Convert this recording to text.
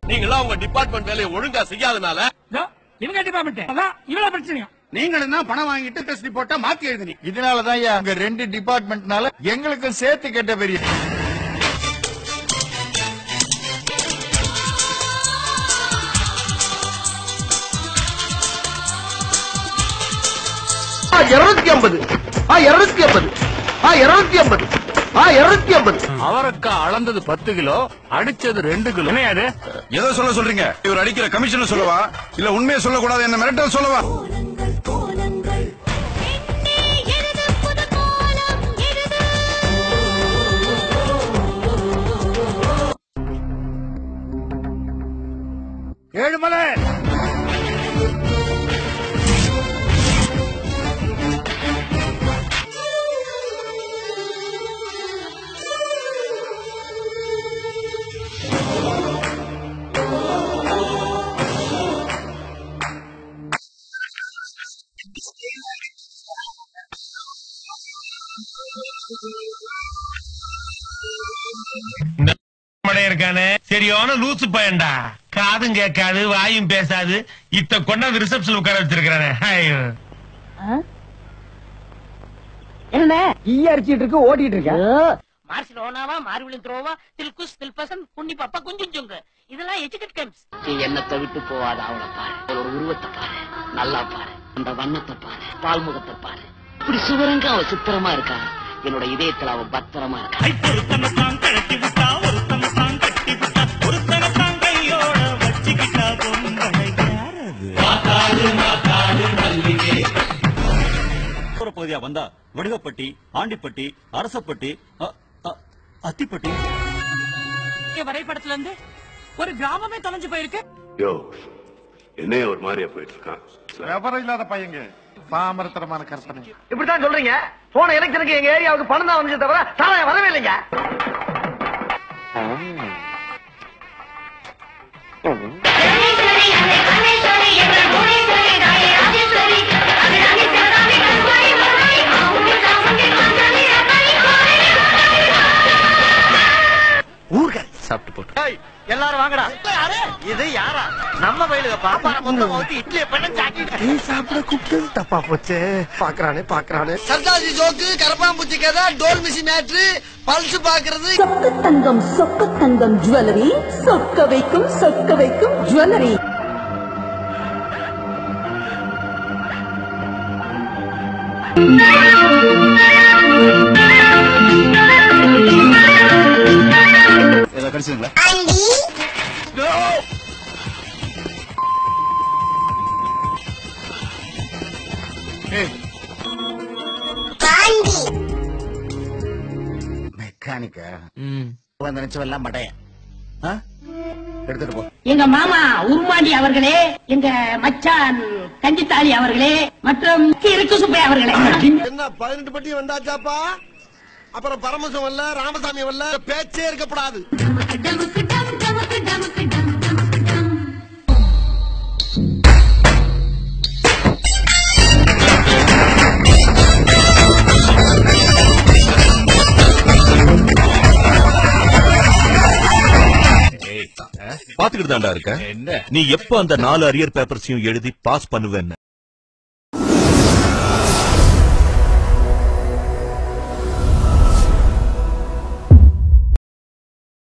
நீங்களாம் உங்க டிபார்ட்மெண்ட் வேலையை ஒழுங்கா செய்யாதனால இதோ, இவங்க டிபார்ட்மெண்ட் அதான் இவ்வளவு பிரச்சனையும் நீங்களும் தான் பணம் வாங்கிட்டு டெஸ்ட் ரிப்போர்ட்டா மாத்தி எழுதுனீங்க இதனாலதான் உங்க ரெண்டு டிபார்ட்மெண்ட்னால எங்களுக்கும் சேர்த்து கெட்ட பெரிய இருநூத்தி ஐம்பது இருநூத்தி ஐம்பது இருநூத்தி ஐம்பது இருநூத்தி ஐம்பது அவரக்காய் அளந்தது பத்து கிலோ அடிச்சது ரெண்டு கிலோ அது ஏதோ சொல்ல சொல்றீங்க இவர் அடிக்கிற கமிஷன் சொல்லவா இல்ல உண்மையை சொல்லக்கூடாது என்ன மிரட்டல் சொல்லவா எழுது புது கோலம் எழுது ஏழுமலை இருக்கானே சரியான லூசு பையன்டா காதும் கேட்காது வாயும் பேசாது இத்த கொண்டாந்து ரிசப்ஷன் உட்கார வச்சிருக்கானே ஐயோ என்ன ஈ அரிச்சிட்டு இருக்கு ஓடிட்டு இருக்க மார்சிலோனாவா மார்விலின் த்ரோவா தில்குஸ் தில்பசன் குண்டி பாப்பா குஞ்சுஞ்சுங்க இதெல்லாம் எஜுகேட் கேம்ஸ் எண்ணத்தை விட்டு போவாத அவளை பாரு ஒரு உருவத்தை பாரு நல்லா பாரு அந்த வண்ணத்தை பாரு பால்முகத்தை பாரு இப்படி சுவரங்க அவ சித்திரமா இருக்கா என்னோட இதயத்துல அவ பத்திரமா இருக்கா பகுதியா வந்தா வடுகப்பட்டி ஆண்டிப்பட்டி அரசப்பட்டி அ- அ- அத்திப்பட்டி வரைபடத்துல இருந்து ஒரு கிராமமே தொலைஞ்சு போயிருக்கு யோ என்ன ஒரு மாதிரியா போயிட்டு இருக்கான் விவரம் இல்லாத பையங்க பாமரத்தனமான கற்பனை இப்படித்தான் சொல்றீங்க போன எலெக்ஷனுக்கு எங்க ஏரியாவுக்கு பணம் தான் வந்துச்சு தவிர சாராயம் வரவே இல்லைங்க சாப்பிட்டு போட்டு எல்லாரும் வாங்கடா இது யாரா நம்ம வயலுக பாப்பா மொத்தம் ஊத்தி இட்லியை பண்ண சாக்கிட்டு நீ சாப்பிட கூப்பிட்டது தப்பா போச்சே பாக்குறானே பாக்குறானே சர்தாஜி ஜோக்கு கரப்பாம்பூச்சி கதை டோல் மிஷி மேட்ரு பல்ஸ் பாக்குறது சொக்க தங்கம் சொக்க தங்கம் ஜுவல்லரி சொக்க வைக்கும் சொக்க வைக்கும் ஜுவல்லரி ஏதோ கிடைச்சதுங்களா மெக்கானிக்க நினைச்சவெல்லாம் மடைய எடுத்துட்டு போ எங்க மாமா உருமாண்டி அவர்களே எங்க மச்சான் கஞ்சித்தாளி அவர்களே மற்றும் இருக்கு சுப்பை அவர்களே என்ன பதினெட்டு பட்டி வந்தாச்சாப்பா அப்புறம் பரமசம் வரல ராமசாமி வரல பேச்சே இருக்கப்படாது டமுக்கு டம் டமுக்கு டமுக்கு டம் டமுக்கு டம் பாத்துக்கிட்டு தாண்டா இருக்க என்ன நீ எப்ப அந்த நாலு அரியர் பேப்பர்ஸையும் எழுதி பாஸ் பண்ணுவேன்னு